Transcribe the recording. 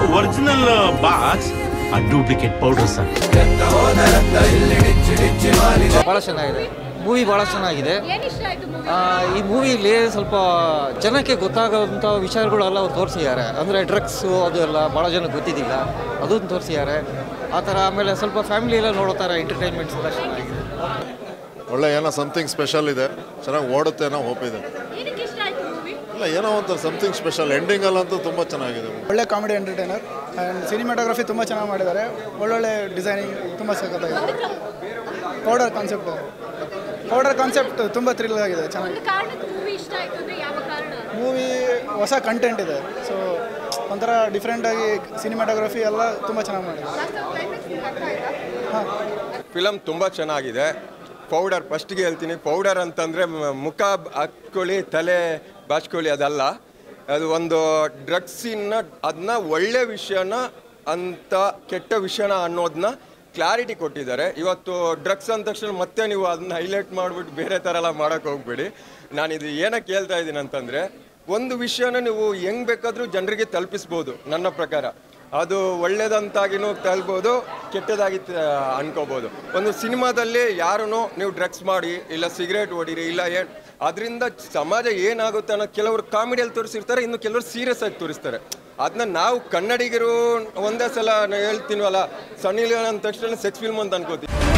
original box ಆ duplicate powder sir ಭಾಳ ಚೆನ್ನಾಗಿದೆ ಮೂವಿ ಭಾಳ ಚೆನ್ನಾಗಿದೆ ಆ, ಈ ಮೂವಿಲಿ ಸ್ವಲ್ಪ ಜನಕ್ಕೆ ಗೊತ್ತಾಗೋಂಥ ವಿಚಾರಗಳೆಲ್ಲ ಅವ್ರು ತೋರಿಸಿದ್ದಾರೆ ಅಂದರೆ ಡ್ರಗ್ಸು ಅದು ಎಲ್ಲ ಭಾಳ ಜನಕ್ಕೆ ಗೊತ್ತಿದ್ದಿಲ್ಲ ಅದನ್ನು ತೋರಿಸಿದ್ದಾರೆ ಆ ಥರ ಆಮೇಲೆ ಸ್ವಲ್ಪ ಫ್ಯಾಮಿಲಿ ಎಲ್ಲ ನೋಡೋ ಥರ ಎಂಟರ್ಟೈನ್ಮೆಂಟ್ಸ್ ಎಲ್ಲ ಚೆನ್ನಾಗಿದೆ ಒಳ್ಳೆ ಏನೋ ಸಮಥಿಂಗ್ ಸ್ಪೆಷಲ್ ಇದೆ ಚೆನ್ನಾಗಿ ಓಡುತ್ತೆ ಅನ್ನೋ ಹೋಪ್ ಇದೆ ಇಲ್ಲ ಏನೋ ಒಂಥರ ಸಮಥಿಂಗ್ ಸ್ಪೆಷಲ್ ಎಂಡಿಂಗಲ್ಲಂತೂ ತುಂಬ ಚೆನ್ನಾಗಿದೆ ಒಳ್ಳೆ ಕಾಮಿಡಿ ಎಂಟರ್ಟೈನರ್ ಆ್ಯಂಡ್ ಸಿನಿಮಾಟೋಗ್ರಫಿ ತುಂಬ ಚೆನ್ನಾಗಿ ಮಾಡಿದ್ದಾರೆ ಒಳ್ಳೊಳ್ಳೆ ಡಿಸೈನಿಂಗ್ ತುಂಬ ಸಖತ್ತಾಗಿದೆ ಪೌಡರ್ ಕಾನ್ಸೆಪ್ಟ್ ಪೌಡರ್ ಕಾನ್ಸೆಪ್ಟ್ ತುಂಬ ಥ್ರಿಲ್ ಆಗಿದೆ ಚೆನ್ನಾಗಿ ಮೂವಿ ಹೊಸ ಕಂಟೆಂಟ್ ಇದೆ ಸೊ ಒಂಥರ ಡಿಫ್ರೆಂಟಾಗಿ ಸಿನಿಮಾಟೋಗ್ರಫಿ ಎಲ್ಲ ತುಂಬ ಚೆನ್ನಾಗಿ ಮಾಡಿದ್ದಾರೆ ಹಾಂ ಫಿಲಮ್ ತುಂಬ ಚೆನ್ನಾಗಿದೆ ಪೌಡರ್ ಫಸ್ಟ್ಗೆ ಹೇಳ್ತೀನಿ ಪೌಡರ್ ಅಂತಂದರೆ ಮುಖ ಹಾಕ್ಕೊಳ್ಳಿ ತಲೆ ಬಾಚ್ಕೊಳ್ಳಿ ಅದಲ್ಲ ಅದು ಒಂದು ಡ್ರಗ್ಸಿನ ಅದನ್ನ ಒಳ್ಳೆ ವಿಷಯನ ಅಂತ ಕೆಟ್ಟ ವಿಷಯನ ಅನ್ನೋದನ್ನ ಕ್ಲಾರಿಟಿ ಕೊಟ್ಟಿದ್ದಾರೆ ಇವತ್ತು ಡ್ರಗ್ಸ್ ಅಂದ ತಕ್ಷಣ ಮತ್ತೆ ನೀವು ಅದನ್ನ ಹೈಲೈಟ್ ಮಾಡಿಬಿಟ್ಟು ಬೇರೆ ಥರ ಎಲ್ಲ ಮಾಡೋಕ್ಕೆ ಹೋಗ್ಬೇಡಿ ನಾನಿದು ಏನಕ್ಕೆ ಹೇಳ್ತಾ ಇದ್ದೀನಿ ಅಂತಂದರೆ ಒಂದು ವಿಷಯನ ನೀವು ಹೆಂಗ್ ಬೇಕಾದರೂ ಜನರಿಗೆ ತಲುಪಿಸ್ಬೋದು ನನ್ನ ಪ್ರಕಾರ ಅದು ಒಳ್ಳೇದಂತಾಗಿನೂ ತಲ್ಬೋದು ಕೆಟ್ಟದಾಗಿ ತ- ಅನ್ಕೋಬೋದು ಒಂದು ಸಿನಿಮಾದಲ್ಲಿ ಯಾರೂ ನೀವು ಡ್ರಗ್ಸ್ ಮಾಡಿ ಇಲ್ಲ ಸಿಗರೇಟ್ ಹೊಡೀರಿ ಇಲ್ಲ ಏನು ಅದರಿಂದ ಸಮಾಜ ಏನಾಗುತ್ತೆ ಅನ್ನೋ ಕೆಲವರು ಕಾಮಿಡಿಯಲ್ಲಿ ತೋರಿಸಿರ್ತಾರೆ ಇನ್ನು ಕೆಲವರು ಸೀರಿಯಸ್ ಆಗಿ ತೋರಿಸ್ತಾರೆ ಅದನ್ನ ನಾವು ಕನ್ನಡಿಗರು ಒಂದೇ ಸಲ ಹೇಳ್ತೀನವಲ್ಲ ಸನ್ನಿ ಲಿಯೋನ್ ಅಂದ ತಕ್ಷಣ ಸೆಕ್ಸ್ ಫಿಲ್ಮ್ ಅಂತ ಅನ್ಕೋತೀವಿ